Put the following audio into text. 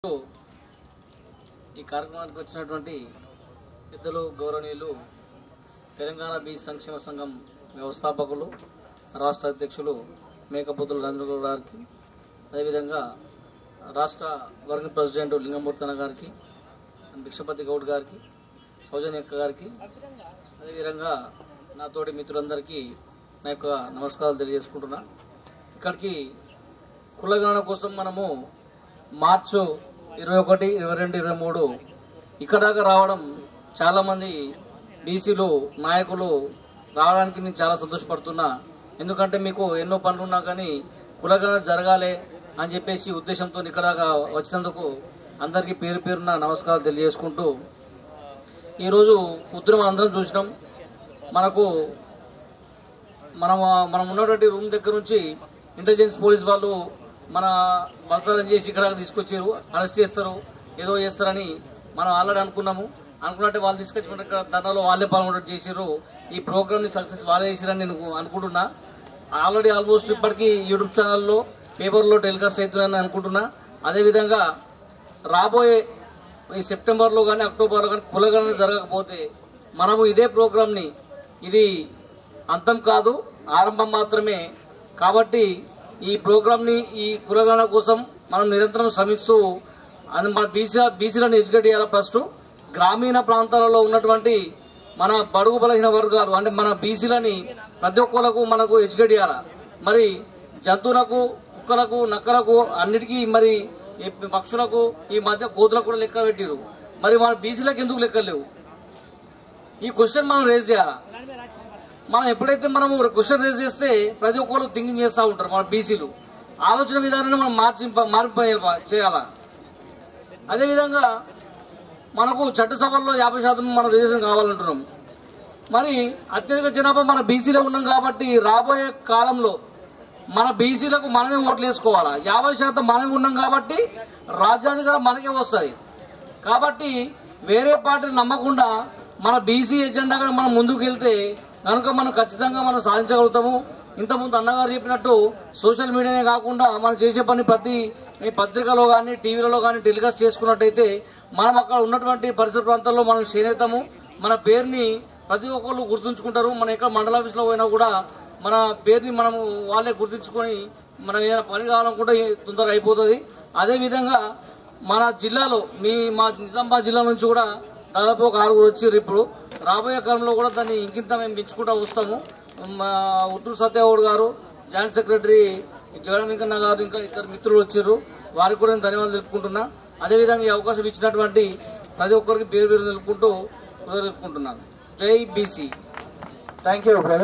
ఈ కార్యక్రమానికి వచ్చినటువంటి పెద్దలు గౌరవనీయులు తెలంగాణ బీచ్ సంక్షేమ సంఘం వ్యవస్థాపకులు రాష్ట్ర అధ్యక్షులు మేకపోతుల రంజనగౌడ్ గారికి అదేవిధంగా రాష్ట్ర వర్కింగ్ ప్రెసిడెంట్ లింగమూర్తన గారికి భిక్షపతి గౌడ్ గారికి సౌజన్య అక్క గారికి అదేవిధంగా నాతోటి మిత్రులందరికీ నా యొక్క నమస్కారాలు తెలియజేసుకుంటున్నా ఇక్కడికి కులగణన కోసం మనము మార్చు ఇరవై ఒకటి ఇరవై రెండు ఇరవై మూడు ఇక్కడ దాకా రావడం చాలామంది బీసీలు నాయకులు రావడానికి నేను చాలా సంతోషపడుతున్నా ఎందుకంటే మీకు ఎన్నో పనులు ఉన్నా కానీ కులగణన జరగాలి అని చెప్పేసి ఉద్దేశంతో ఇక్కడ దాకా వచ్చినందుకు అందరికీ పేరు పేరున నమస్కారాలు తెలియజేసుకుంటూ ఈరోజు ఉద్యమం అందరం చూసినాం మనకు మనం మనం ఉన్నటువంటి రూమ్ దగ్గర నుంచి ఇంటెలిజెన్స్ పోలీస్ వాళ్ళు మన బస్తాలను చేసి ఇక్కడ తీసుకొచ్చారు అరెస్ట్ చేస్తారు ఏదో చేస్తారని మనం ఆల్రెడీ అనుకున్నాము అనుకున్నట్టే వాళ్ళు తీసుకొచ్చి మన ఇక్కడ ధర్నాలో వాళ్ళే పాల్గొనట్టు చేసారు ఈ ప్రోగ్రామ్ని సక్సెస్ వాళ్ళే చేసిరని నేను అనుకుంటున్నా ఆల్రెడీ ఆల్మోస్ట్ ఇప్పటికీ యూట్యూబ్ ఛానల్లో పేపర్లో టెలికాస్ట్ అవుతుందని అనుకుంటున్నా అదేవిధంగా రాబోయే ఈ సెప్టెంబర్లో కానీ అక్టోబర్లో కానీ కులగణన జరగకపోతే మనము ఇదే ప్రోగ్రామ్ని ఇది అంతం కాదు ఆరంభం మాత్రమే కాబట్టి ఈ ప్రోగ్రామ్ని ఈ కులగణన కోసం మనం నిరంతరం శ్రమిస్తూ అది మన బీసీ బీసీలను ఎడ్యుకేట్ చేయాలి ఫస్ట్ గ్రామీణ ప్రాంతాలలో ఉన్నటువంటి మన బడుగు బలహీన వర్గాలు అంటే మన బీసీలని ప్రతి ఒక్కరికి మనకు ఎడ్యుకేట్ చేయాలి మరి జంతువులకు కుక్కలకు నక్కలకు అన్నిటికీ మరి ఈ పక్షులకు ఈ మధ్య కోతులకు కూడా లెక్క పెట్టిరు మరి మన బీసీలకు ఎందుకు లెక్కలు లేవు ఈ క్వశ్చన్ మనం రేజ్ చేయాలా మనం ఎప్పుడైతే మనము క్వశ్చన్ రేజ్ చేస్తే ప్రతి ఒక్కరు థింకింగ్ చేస్తూ ఉంటారు మన బీసీలు ఆలోచన విధానాన్ని మనం మార్చి మార్పు చేయాలా అదేవిధంగా మనకు చట్టసభల్లో యాభై శాతం మనం రిజర్వేషన్ కావాలంటున్నాం మరి అత్యధిక జనాభా మన బీసీలో ఉన్నాం కాబట్టి రాబోయే కాలంలో మన బీసీలకు మనమే ఓట్లు వేసుకోవాలా యాభై శాతం మనమే ఉన్నాం కాబట్టి రాజ్యాధికారం మనకే వస్తుంది కాబట్టి వేరే పార్టీని నమ్మకుండా మన బీసీ ఎజెండాగా మనం ముందుకు వెళ్తే కనుక మనం ఖచ్చితంగా మనం సాధించగలుగుతాము ఇంతకుముందు అన్నగారు చెప్పినట్టు సోషల్ మీడియానే కాకుండా మనం చేసే పని ప్రతి ఈ పత్రికలో కానీ టీవీలలో కానీ టెలికాస్ట్ చేసుకున్నట్టయితే మనం అక్కడ ఉన్నటువంటి పరిసర ప్రాంతాల్లో మనం చేనేతాము మన పేరుని ప్రతి ఒక్కళ్ళు గుర్తుంచుకుంటారు మన ఎక్కడ మండల ఆఫీస్లో పోయినా కూడా మన పేరుని మనము వాళ్ళే గుర్తుంచుకొని మనం ఏదైనా పని కావాలనుకుంటే తొందరగా అయిపోతుంది అదేవిధంగా మన జిల్లాలో మీ మా నిజామాబాద్ జిల్లా నుంచి కూడా దాదాపు ఒక ఆరుగురు వచ్చారు ఇప్పుడు రాబోయే కాలంలో కూడా దాన్ని ఇంకింత మేము పెంచుకుంటూ వస్తాము మా ఉట్టూరు సత్యగౌడ్ గారు జాయింట్ సెక్రటరీ జగన్ గారు ఇంకా ఇద్దరు మిత్రులు వచ్చారు వారికి కూడా నేను ధన్యవాదాలు తెలుపుకుంటున్నా అదేవిధంగా ఈ అవకాశం ఇచ్చినటువంటి ప్రతి ఒక్కరికి పేరు పేరు తెలుపుకుంటూ తెలుపుకుంటున్నాను జై బీసీ థ్యాంక్ యూ బ్రదర్